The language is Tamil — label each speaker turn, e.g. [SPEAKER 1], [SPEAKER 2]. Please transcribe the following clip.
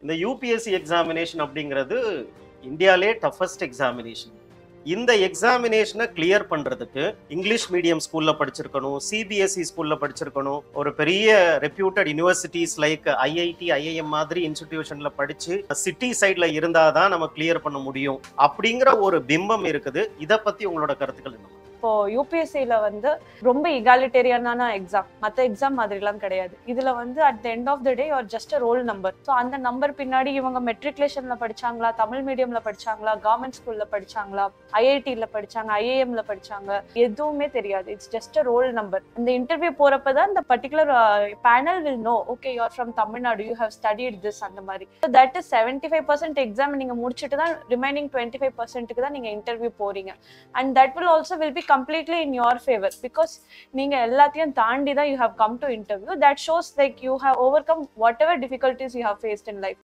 [SPEAKER 1] இந்த யூபிஎஸ்சி எக்ஸாமினேஷன் அப்படிங்கிறது இந்தியாலே டஃபஸ்ட் எக்ஸாமினேஷன் இந்த எக்ஸாமினேஷனை கிளியர் பண்றதுக்கு இங்கிலீஷ் மீடியம் ஸ்கூல்ல படிச்சிருக்கணும் சிபிஎஸ்இ ஸ்கூல்ல படிச்சிருக்கணும் ஒரு பெரிய reputed universities like IIT IIM மாதிரி இன்ஸ்டிடியூஷன்ல படிச்சு சிட்டி சைட்ல இருந்தாதான் நம்ம கிளியர் பண்ண முடியும் அப்படிங்கிற ஒரு பிம்பம் இருக்குது இத பத்தி உங்களோட கருத்துக்கள் என்ன
[SPEAKER 2] இப்போ யூபிஎஸ்சியில் வந்து ரொம்ப இகாலிட்டேரியனான எக்ஸாம் மற்ற எக்ஸாம் மாதிரிலாம் கிடையாது இதில் வந்து at the end of the day ஒரு ஜஸ்ட் ரோல் நம்பர் ஸோ அந்த நம்பர் பின்னாடி இவங்க மெட்ரிகுலேஷனில் படிச்சாங்களா தமிழ் மீடியமில் படிச்சாங்களா கவர்மெண்ட் ஸ்கூலில் படிச்சாங்களா ஐஐடியில் படிச்சாங்க ஐஏஎம்ல படிச்சாங்க எதுவுமே தெரியாது இட்ஸ் ஜஸ்ட் ரோல் நம்பர் இந்த இன்டர்வியூ போகிறப்ப தான் இந்த particular panel will know okay you are from Tamil Nadu you have studied this அந்த மாதிரி so that is seventy five percent exam நீங்கள் முடிச்சுட்டு தான் ரிமைனிங் டுவெண்ட்டி ஃபைவ் பர்சன்ட்டுக்கு தான் நீங்கள் இன்டர்வியூ போறீங்க and that will also will be completely in your favour because நீங்க எல்லாத்தையும் தாண்டி தான் you have come to interview that shows like you have overcome whatever difficulties you have faced in life